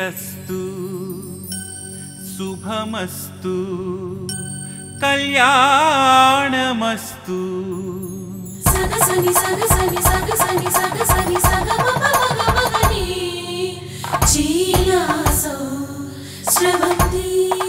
శ్రీరస్తు శుభమస్తు కళ్యాణమస్తు సగసని సగసని సగసని సగసని సగమగమగమగని చీలాసో స్రవంతి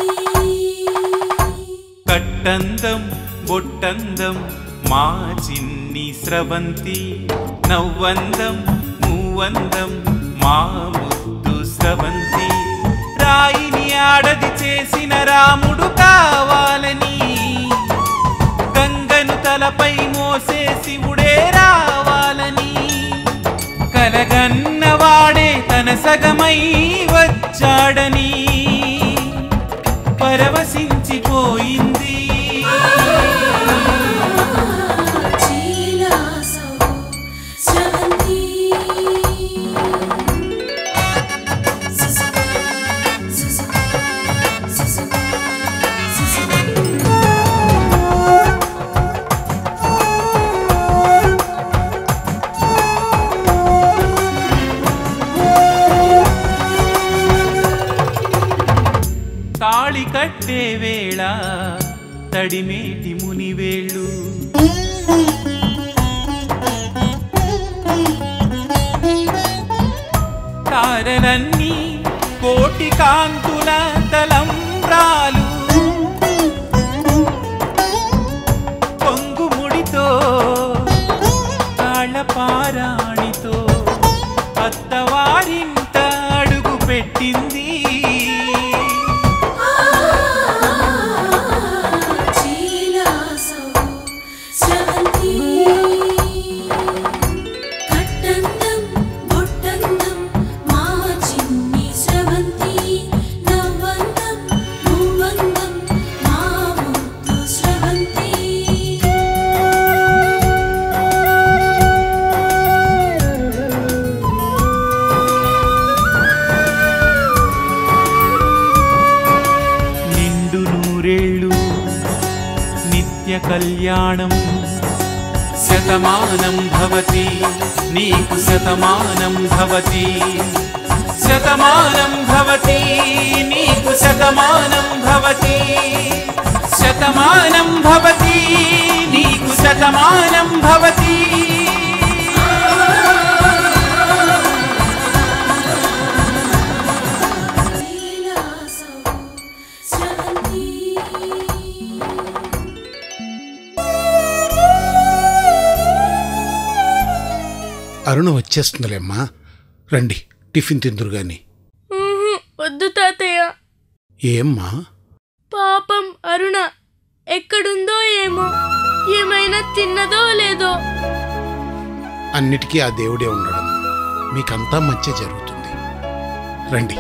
కట్టందం బొట్టందం మా చిన్ని స్రవంతి నవ్వందం మూవందం మా ముద్దు స్రవంతి రాయిని ఆడది చేసిన రాముడు కావాలని గంగను తలపై మోసే శివుడే రావాలని కలగన్నవాడే తన సగమై వచ్చాడని పరవశించిపోయింది చీలాసో స్రవంతి సుసు సుసు సుసు సుసు తాళి కట్టే వేళ తడిమేటి మునివేళ్ళు తారలన్నీ కోటి కాంతుల తలంబ్రాలు పొంగుముడితో తాళపారాణితో అత్తవారింట అడుగు పెట్టింది చీలాసో స్రవంతి కట్టందం బొట్టందం మా చిన్ని స్రవంతి నవ్వందం మూవందం మా ముద్దు స్రవంతి నిండు నూరేళ్ళు నిత్య కళ్యాణం శతమానం భవతి నీకు శతమానం భవతి శతమానం భవతి నీకు శతమానం భవతి శతమానం భవతి నీకు శతమానం భవతి చీలాసో స్రవంతి అరుణ వచ్చేస్తుందిలేమ్మా రండి టిఫిన్ తిందురు గాని ఊహు, వద్దు తాతయ్య ఏమ్మా పాపం అరుణ ఎక్కడుందో ఏమో ఏమైనా తిన్నదో లేదో అన్నిటికీ ఆ దేవుడే ఉండడం మీకంతా మంచి జరుగుతుంది రండి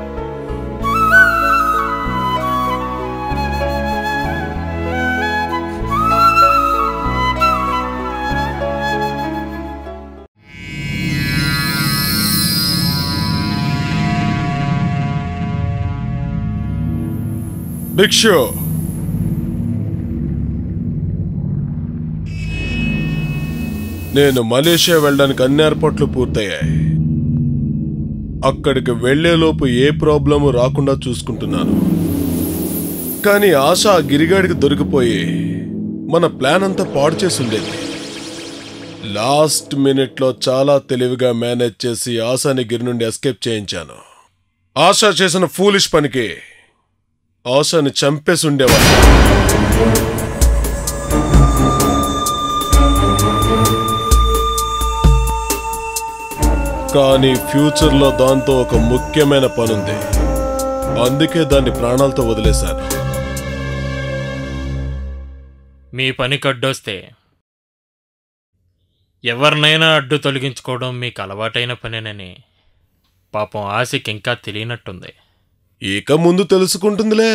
భిక్షు నేను మలేషియా వెళ్ళడానికి అన్ని ఏర్పాట్లు పూర్తయ్యాయి అక్కడికి వెళ్లేలోపు ఏ ప్రాబ్లము రాకుండా చూసుకుంటున్నాను కానీ ఆశ ఆ గిరిగాడికి దొరికిపోయి మన ప్లాన్ అంతా పాడు చేసి ఉండేది లాస్ట్ మినిట్లో చాలా తెలివిగా మేనేజ్ చేసి ఆశాని గిరి నుండి ఎస్కేప్ చేయించాను ఆశ చేసిన ఫూలిష్ పనికి ఆశని చంపేసి ఉండేవాడు కానీ ఫ్యూచర్లో దాంతో ఒక ముఖ్యమైన పనుంది అందుకే దాన్ని ప్రాణాలతో వదిలేశాను మీ పనికి అడ్డొస్తే ఎవరినైనా అడ్డు తొలగించుకోవడం మీకు అలవాటైన పనేనని పాపం ఆశకి ఇంకా తెలియనట్టుంది ఇక ముందు తెలుసుకుంటుందిలే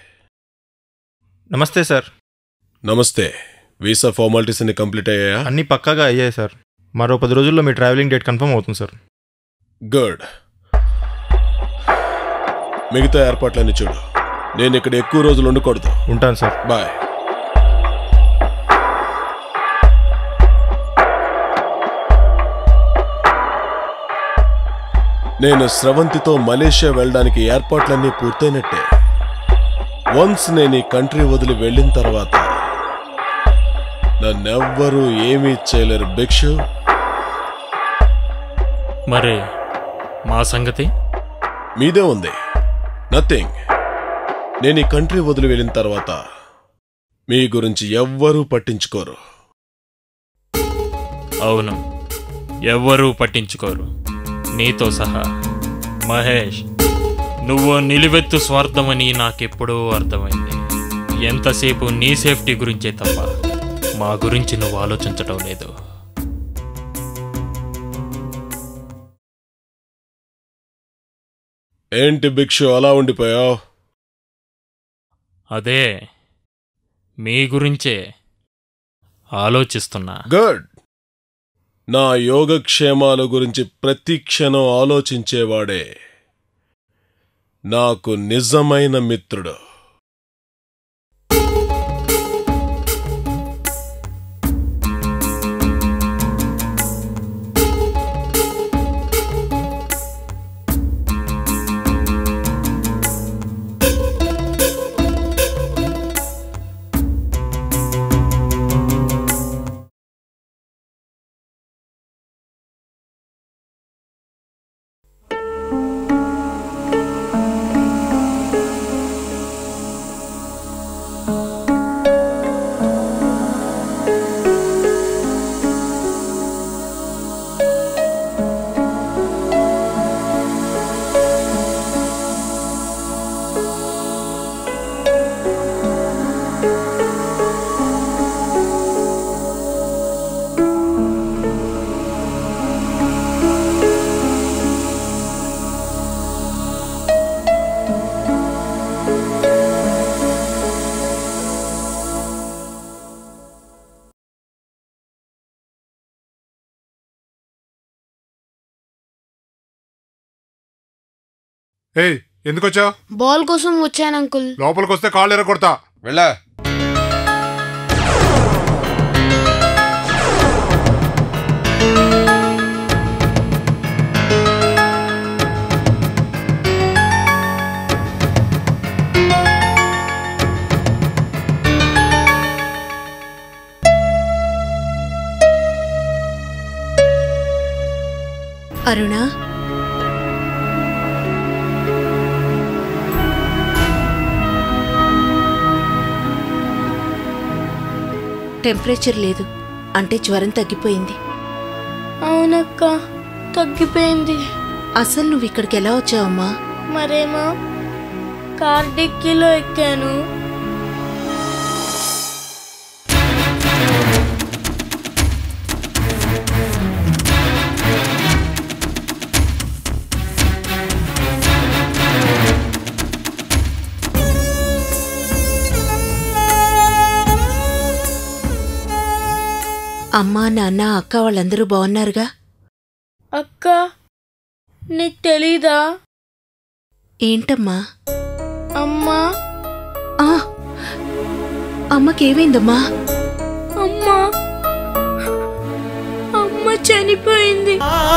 నమస్తే సార్ నమస్తే వీసా ఫార్మాలిటీస్ అన్ని కంప్లీట్ అయ్యాయా అన్నీ పక్కాగా అయ్యాయి సార్ మరో పది రోజుల్లో మీ ట్రావెలింగ్ డేట్ కన్ఫర్మ్ అవుతుంది సార్ గుడ్ మిగతా ఏర్పాట్లన్నీ చూడు నేను ఇక్కడ ఎక్కువ రోజులు ఉండకూడదు ఉంటాను సార్ బాయ్ నేను స్రవంతితో మలేషియా వెళ్ళడానికి ఏర్పాట్లన్నీ పూర్తయినట్టే వన్స్ నేను ఈ కంట్రీ వదిలి వెళ్ళిన తర్వాత నన్నెవ్వరూ ఏమీ చేయలేరు భిక్షు మరి మా సంగతి మీదే ఉంది నథింగ్ నేను ఈ కంట్రీ వదిలి వెళ్ళిన తర్వాత మీ గురించి ఎవ్వరూ పట్టించుకోరు అవును ఎవ్వరూ పట్టించుకోరు నీతో సహా మహేష్ నువ్వు నిలువెత్తు స్వార్థమని నాకెప్పుడూ అర్థమైంది ఎంతసేపు నీ సేఫ్టీ గురించే తప్ప మా గురించి నువ్వు ఆలోచించటం లేదు ఏంటి భిక్షు అలా ఉండిపోయావు అదే మీ గురించే ఆలోచిస్తున్నా గుడ్ నా యోగక్షేమాల గురించి ప్రతి క్షణం ఆలోచించేవాడే నాకు నిజమైన మిత్రుడు ఏయ్ ఎందుకు వచ్చావు బాల్ కోసం వచ్చాను అంకుల్ లోపలికి వస్తే కాళ్ళు ఎరగొడతా వెళ్ళా అరుణ టెంపరేచర్ లేదు అంటే జ్వరం తగ్గిపోయింది అవునక్క తగ్గిపోయింది అసలు నువ్వు ఇక్కడికి ఎలా వచ్చావమ్మా మరేమో కార్ డిక్కీలో ఎక్కాను అమ్మా నాన్న అక్క వాళ్ళందరూ బాగున్నారుగా అక్క నీకు తెలీదా ఏంటమ్మా అమ్మా ఆ అమ్మకేమైందమ్మా అమ్మా అమ్మ చనిపోయింది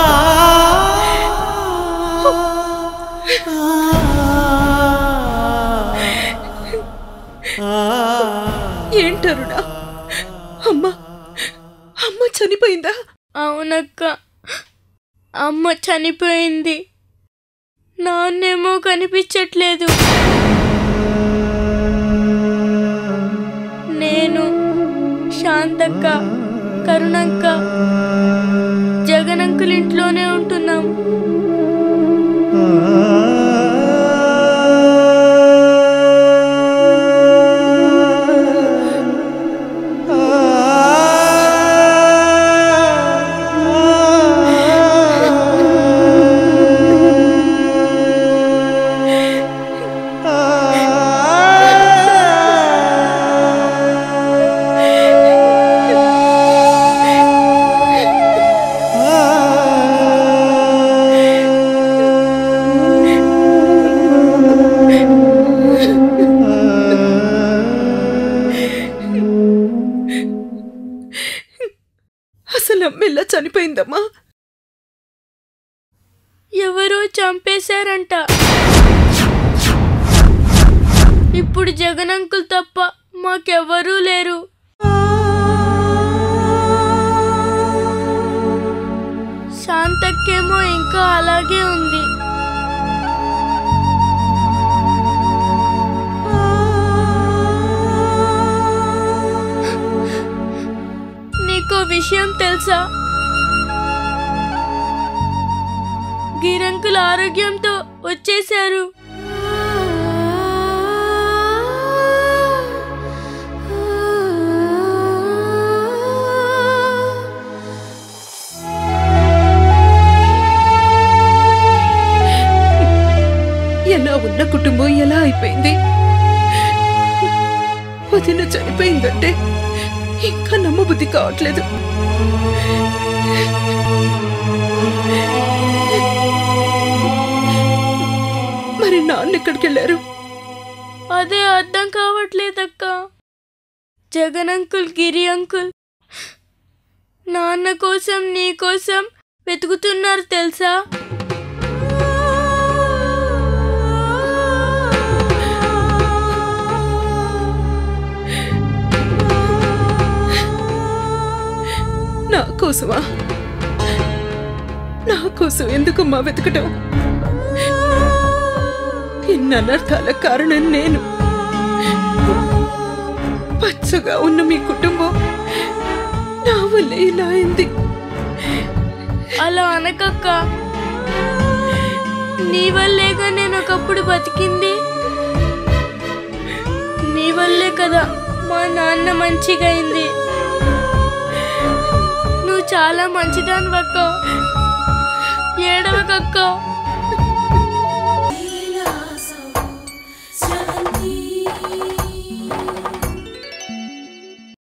ఏంటరుడా అమ్మ అమ్మ చనిపోయిందా అవునక్క అమ్మ చనిపోయింది నాన్నేమో కనిపించట్లేదు నేను శాంతక్క కరుణక్క జగనంకుల్ ఇంట్లోనే ఉంటున్నాం అసలు అమ్మ ఎలా చనిపోయిందమ్మా ఎవరో చంపేశారంట ఇప్పుడు జగన్ అంకుల్ తప్ప మాకెవ్వరూ లేరు శాంతక్కేమో ఇంకా అలాగే ఉంది నీకో విషయం తెలుసా గిరంకుల ఆరోగ్యంతో వచ్చేశారు ఎలా ఉన్న కుటుంబం ఎలా అయిపోయింది వదిన చనిపోయిందంటే ఇంకా నమ్మబుద్ధి కావట్లేదు మరి నాన్న ఎక్కడికి వెళ్ళారు అదే అర్థం కావట్లేదక్క జగన్ అంకుల్ గిరి అంకుల్ నాన్న కోసం నీ కోసం వెతుకుతున్నారు తెలుసా నా కోసమా నా కోసం ఎందుకమ్మా వెతకటం ఇన్ని అనర్థాల కారణం నేను పచ్చగా ఉన్న మీ కుటుంబం నా వల్లే ఇలా అయింది అలా అనకక్క నీ వల్లేగా నేను ఒకప్పుడు బతికింది నీ వల్లే కదా మా నాన్న మంచిగా అయింది నువ్వు చాలా మంచిదానివక్క ఏడవకక్క लीलासौ स्रवन्ती